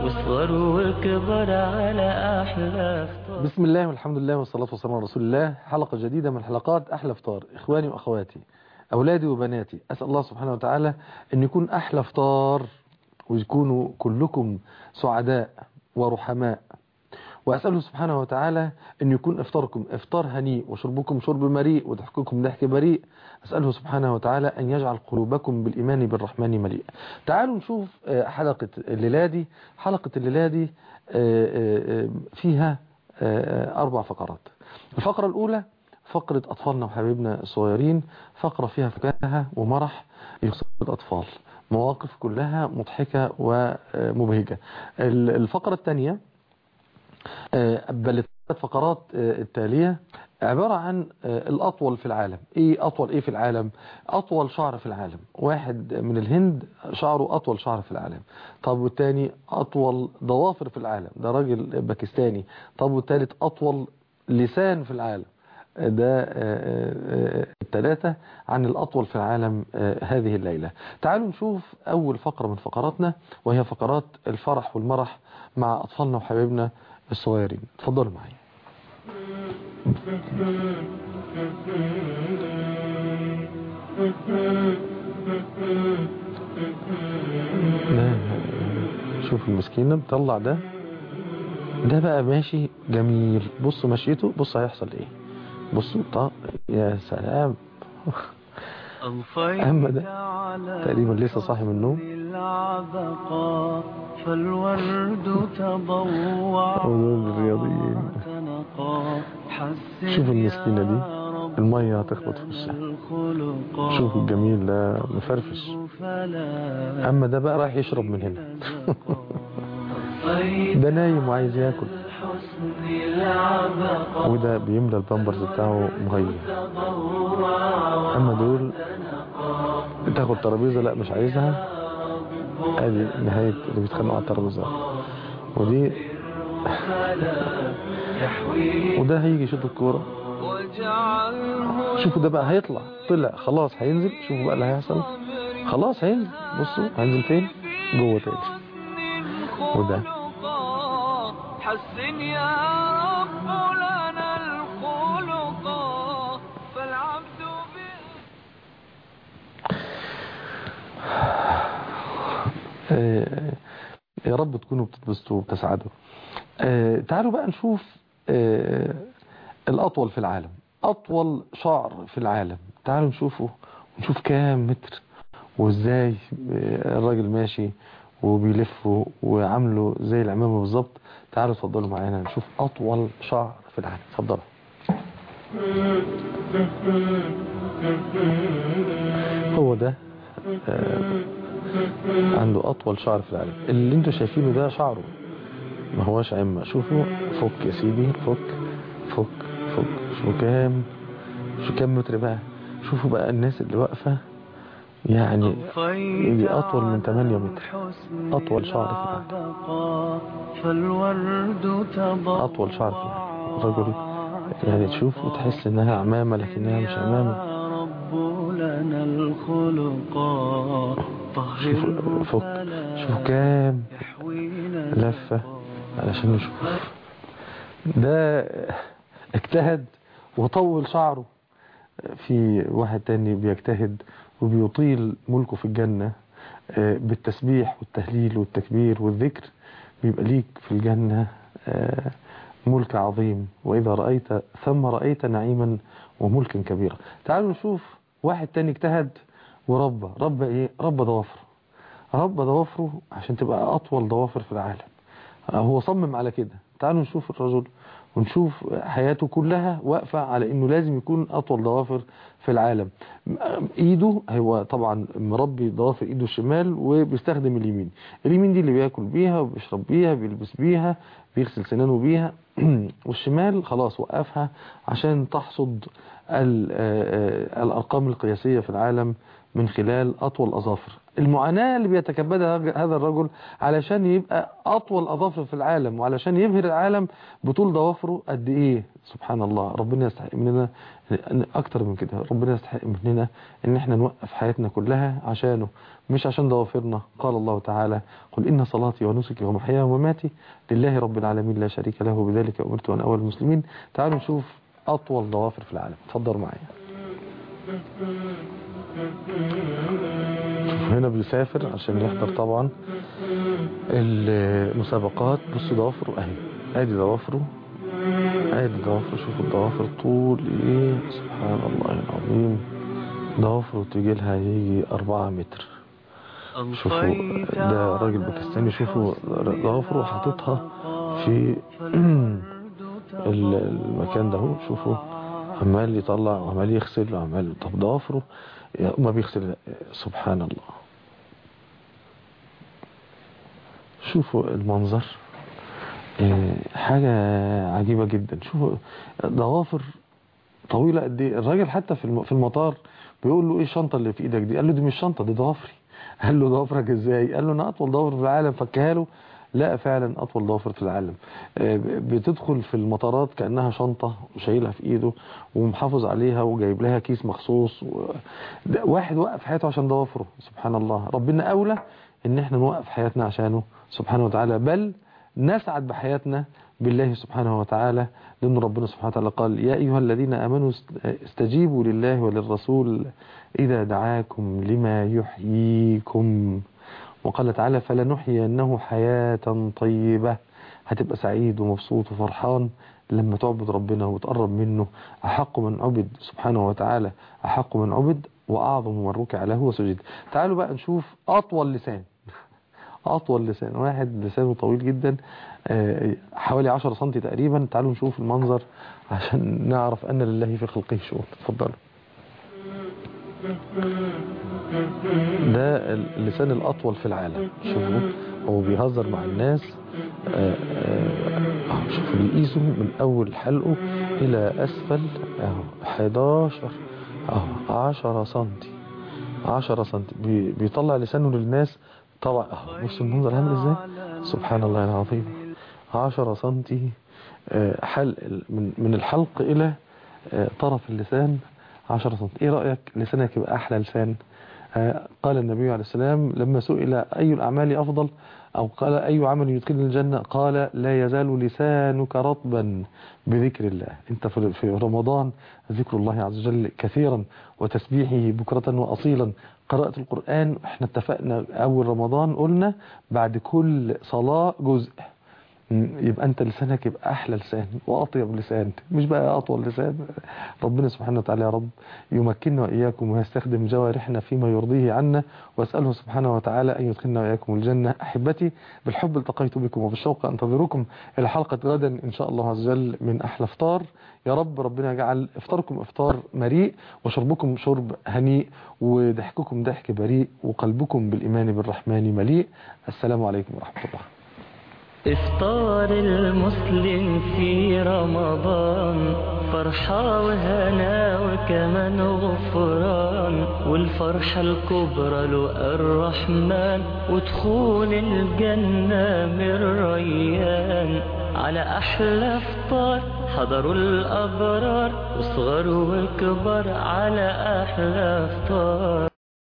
واصغر وكبر على أحلى فطار بسم الله والحمد لله والصلاة والسلام على رسول الله حلقة جديدة من حلقات أحلى فطار إخواني وأخواتي أولادي وبناتي أسأل الله سبحانه وتعالى أن يكون أحلى فطار ويكونوا كلكم سعداء ورحماء وأسأله سبحانه وتعالى أن يكون إفطاركم إفطار هنيء وشربكم شرب مريء وضحككم ضحك بريء أسأله سبحانه وتعالى أن يجعل قلوبكم بالإيمان بالرحمن مليئة تعالوا نشوف آه، حلقة الليلة دي حلقة الليلة دي آه، آه، فيها آه، أربع فقرات الفقرة الأولى فقرة أطفالنا وحبايبنا الصغيرين فقرة فيها فكاهة ومرح يخص الأطفال مواقف كلها مضحكة ومبهجة ال- الفقرة الثانية آه، بل الثلاث فقرات آه، التالية عبارة عن آه، الأطول في العالم إيه أطول إيه في العالم أطول شعر في العالم واحد من الهند شعره أطول شعر في العالم طب والتاني أطول ضوافر في العالم ده راجل باكستاني طب والتالت أطول لسان في العالم ده آه، آه، الثلاثة عن الأطول في العالم آه، هذه الليلة تعالوا نشوف أول فقرة من فقراتنا وهي فقرات الفرح والمرح مع أطفالنا وحبايبنا الصغيرين اتفضلوا معي لا شوف المسكينة بطلع ده ده بقى ماشي جميل بص مشيته بص هيحصل ايه بصوا طق يا سلام أما ده تقريبا لسه صاحي من النوم العبقى فالورد تضوع أولاد الرياضيين تنقى حسن شوف المسكينة دي يا رب المية هتخبط في وشها الخلقا شوف الجميل ده مفرفش فلا أما ده بقى رايح يشرب من هنا طيب ده نايم وعايز ياكل حسن العبقى وده بيملى البامبرز بتاعه مغير أما دول تاخد ترابيزة لا مش عايزها ادي نهاية اللي بيتخانقوا على الترابيزة ودي وده هيجي يشوط الكورة وجعله شوفوا ده بقى هيطلع طلع خلاص هينزل شوفوا بقى اللي هيحصل خلاص هينزل بصوا هينزل فين جوه تاني وده خلقا حسن يا رب لنا الخلقا فالعبد به آه، يا رب تكونوا بتتبسطوا وبتسعدوا آه، تعالوا بقى نشوف آه، الأطول في العالم أطول شعر في العالم تعالوا نشوفه ونشوف كام متر وازاي آه، الراجل ماشي وبيلفه وعامله زي العمامة بالظبط تعالوا اتفضلوا معانا نشوف أطول شعر في العالم اتفضلوا هو ده آه، عنده أطول شعر في العالم اللي انتوا شايفينه ده شعره ما هواش عمة شوفوا فك يا سيدي فك فك فك شوفوا كام شو كام متر بقى شوفوا بقى الناس اللي واقفة يعني يجي أطول من 8 متر أطول شعر في العالم فالورد تضوع أطول شعر في العالم الرجل يعني تشوف وتحس إنها عمامة لكنها مش عمامة يا رب لنا الخلقا شوفوا فك شوفوا كام يحوينا لفة علشان نشوف ده اجتهد وطول شعره في واحد تاني بيجتهد وبيطيل ملكه في الجنة آه، بالتسبيح والتهليل والتكبير والذكر بيبقى ليك في الجنة آه، ملك عظيم وإذا رأيت ثم رأيت نعيما وملكا كبيرا تعالوا نشوف واحد تاني اجتهد وربى ربى ايه ربى ضوافره ربى ضوافره عشان تبقى أطول ضوافر في العالم هو صمم على كده تعالوا نشوف الرجل ونشوف حياته كلها واقفة على انه لازم يكون اطول ضوافر في العالم ايده هو طبعا مربي ضوافر ايده الشمال وبيستخدم اليمين اليمين دي اللي بياكل بيها وبيشرب بيها بيلبس بيها بيغسل سنانه بيها والشمال خلاص وقفها عشان تحصد ال- آه، آه، الارقام القياسية في العالم من خلال اطول اظافر المعاناة اللي بيتكبدها هذا الرجل علشان يبقى أطول أظافر في العالم وعلشان يبهر العالم بطول ضوافره قد إيه سبحان الله ربنا يستحق مننا أكتر من كده ربنا يستحق مننا إن إحنا نوقف حياتنا كلها عشانه مش عشان ضوافرنا قال الله تعالى قل إن صلاتي ونسكي ومحياي ومماتي لله رب العالمين لا شريك له وبذلك أمرت وأنا أول المسلمين تعالوا نشوف أطول ضوافر في العالم اتفضلوا معايا هنا بيسافر عشان يحضر طبعا المسابقات بصوا ضوافره اهي ادي ضوافره ادي ضوافره شوفوا الضوافر طول ايه سبحان الله العظيم ضوافره تيجي لها يجي أربعة متر شوفوا ده راجل باكستاني شوفوا ضوافره حاططها في المكان ده اهو شوفوا عمال يطلع وعمال يغسل وعمال طب ضوافره ما بيغسل سبحان الله شوفوا المنظر حاجة عجيبة جدا شوفوا ضوافر طويلة قد ايه الراجل حتى في المطار بيقول له ايه الشنطة اللي في ايدك دي قال له دي مش شنطة دي ضوافري قال له ضوافرك ازاي قال له انا اطول ضوافر في العالم فكها له لا فعلا أطول ضوافر في العالم بتدخل في المطارات كأنها شنطة وشايلها في إيده ومحافظ عليها وجايب لها كيس مخصوص و... واحد وقف حياته عشان ضوافره سبحان الله ربنا أولى إن احنا نوقف حياتنا عشانه سبحانه وتعالى بل نسعد بحياتنا بالله سبحانه وتعالى لأن ربنا سبحانه وتعالى قال يا أيها الذين آمنوا استجيبوا لله وللرسول إذا دعاكم لما يحييكم وقال تعالى فلنحيينه حياة طيبة هتبقى سعيد ومبسوط وفرحان لما تعبد ربنا وتقرب منه أحق من عبد سبحانه وتعالى أحق من عبد وأعظم من ركع له وسجد تعالوا بقى نشوف أطول لسان أطول لسان واحد لسانه طويل جدا حوالي 10 سم تقريبا تعالوا نشوف المنظر عشان نعرف أن لله في خلقه شؤون اتفضلوا ده اللسان الأطول في العالم شوفوا هو بيهزر مع الناس آآ آآ شوفوا بيقيسوا من أول حلقه إلى أسفل اهو 11 اهو 10 سنتي 10 سنتي بي بيطلع لسانه للناس طبعا اهو بصوا المنظر عامل ازاي سبحان الله العظيم 10 سنتي حلق من من الحلق إلى طرف اللسان 10 سم ايه رأيك لسانك يبقى احلى لسان آه قال النبي عليه السلام لما سئل اي الاعمال افضل او قال اي عمل يدخلني الجنة قال لا يزال لسانك رطبا بذكر الله انت في رمضان ذكر الله عز وجل كثيرا وتسبيحه بكرة واصيلا قراءة القرآن احنا اتفقنا اول رمضان قلنا بعد كل صلاة جزء يبقى انت لسانك يبقى احلى لسان واطيب لسان مش بقى اطول لسان ربنا سبحانه وتعالى يا رب يمكننا واياكم ويستخدم جوارحنا فيما يرضيه عنا واساله سبحانه وتعالى ان يدخلنا واياكم الجنه احبتي بالحب التقيت بكم وبالشوق انتظركم الى حلقه غدا ان شاء الله عز وجل من احلى افطار يا رب ربنا يجعل افطاركم افطار مريء وشربكم شرب هنيء وضحككم ضحك بريء وقلبكم بالايمان بالرحمن مليء السلام عليكم ورحمه الله إفطار المسلم في رمضان فرحة وهنا وكمان غفران والفرحة الكبرى لقى الرحمن ودخول الجنة من ريان على أحلى افطار حضروا الأبرار وصغر وكبر على أحلى افطار